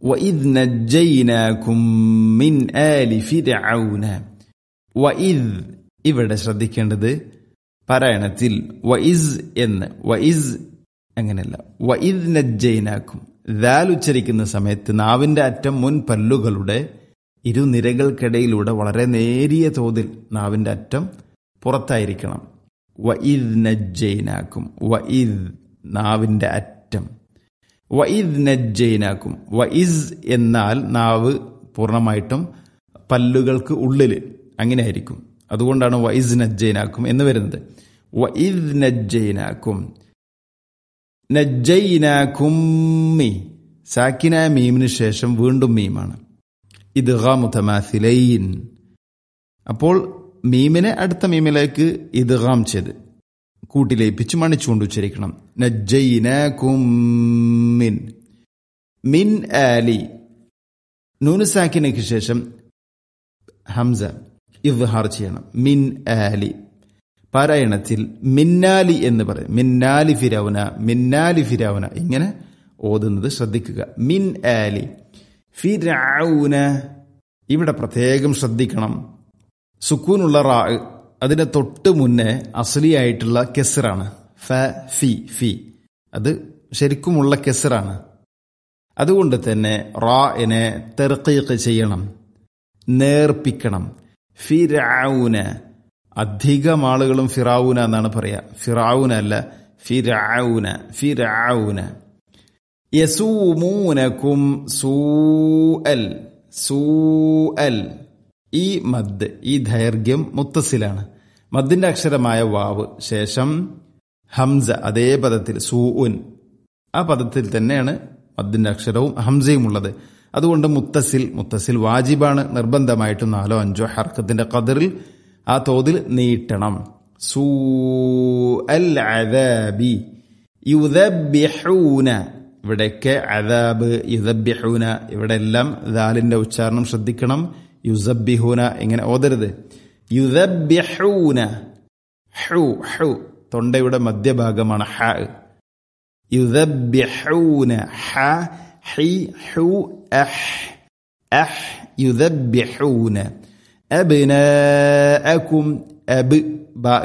وإذ نجيناكم من آل فرعون وإذ ഇവിടെ ശ്രദ്ധിക്കേണ്ടത് പാരായണത്തിൽ വഇസ് എന്ന് വഇസ് അങ്ങനെയല്ല വഇദ് നജ്ജൈനാക്കും ദാൽ ഉച്ചരിക്കുന്ന സമയത്ത് നാവിന്റെ അറ്റം മുൻ പല്ലുകളുടെ ഇരുനിരകൾക്കിടയിലൂടെ വളരെ നേരിയ തോതിൽ നാവിന്റെ അറ്റം പുറത്തായിരിക്കണം വഇദ് നജ്ജൈനാക്കും വഇദ് നാവിന്റെ അറ്റം വഇദ് നജ്ജൈനാക്കും വഇസ് എന്നാൽ നാവ് പൂർണ്ണമായിട്ടും പല്ലുകൾക്ക് ഉള്ളിൽ അങ്ങനെയായിരിക്കും അതുകൊണ്ടാണ് വൈസ് നജ്ജൈനാക്കും എന്ന് വരുന്നത് വഇദ് നജ്ജൈനാക്കും നജ്ജൈനാക്കുമ്മി സാക്കിന മീമിന് ശേഷം വീണ്ടും മീമാണ് ഇത് മുതമാസിലൈൻ അപ്പോൾ മീമിനെ അടുത്ത മീമിലേക്ക് ഇദ്ഗാം ചെയ്ത് കൂട്ടിലേപ്പിച്ച് മണിച്ചുകൊണ്ട് ഉച്ചരിക്കണം നജ്ജൈനാക്കുമ്മിൻ മിൻ ആലി നൂനുസാക്കിനയ്ക്ക് ശേഷം ഹംസ ഇദ്ഹാർ ചെയ്യണം മിൻ ആലി പാരായണത്തിൽ മിന്നാലി എന്ന് പറയും മിന്നാലി ഫിരൗന മിന്നാലി ഫിരൗന ഇങ്ങനെ ഓതുന്നത് ശ്രദ്ധിക്കുക മിൻ ആലി ഫിരൗന ഇവിടെ പ്രത്യേകം ശ്രദ്ധിക്കണം സുക്കൂനുള്ള റാ അതിന്റെ തൊട്ട് മുന്നേ അസലിയായിട്ടുള്ള കെസറാണ് ഫ ഫി ഫി അത് ശരിക്കുമുള്ള കെസറാണ് അതുകൊണ്ട് തന്നെ റാഇനെ തെർക്കീക്ക് ചെയ്യണം നേർപ്പിക്കണം ഫിരൗന അധികം ആളുകളും ഫിറാവുന എന്നാണ് പറയാ ഫിറാവുന അല്ല ഫിറൌന ഫിറൌന യസൂമൂനക്കും സൂഅൽ സൂഅൽ ഈ മദ് ഈ ദൈർഘ്യം മുത്തസിലാണ് മദ്ദിന്റെ അക്ഷരമായ വാവ് ശേഷം ഹംസ അതേ പദത്തിൽ സൂഉൻ ആ പദത്തിൽ തന്നെയാണ് മദ്ദിന്റെ അക്ഷരവും ഹംസയും ഉള്ളത് അതുകൊണ്ട് മുത്തസിൽ മുത്തസിൽ വാജിബാണ് നിർബന്ധമായിട്ടും നാലോ അഞ്ചോ ഹർക്കത്തിന്റെ കതിറിൽ ആ തോതിൽ നീട്ടണം സൂ അൽ അദാബി യുദബ്യഹൂന ഇവിടെയൊക്കെ അദാബ് യുദബ്യഹൂന ഇവിടെ എല്ലാം ദാലിന്റെ ഉച്ചാരണം ശ്രദ്ധിക്കണം യുസബ്ബിഹൂന ഇങ്ങനെ ഓതരുത് യുദബ്യഹൂന ഹു ഹു തൊണ്ടയുടെ മധ്യഭാഗമാണ് ഹ യുദബ്യഹൂന ഹ ഹി ഹു അഹ് അഹ് യുദബ്യഹൂന أبناءكم أب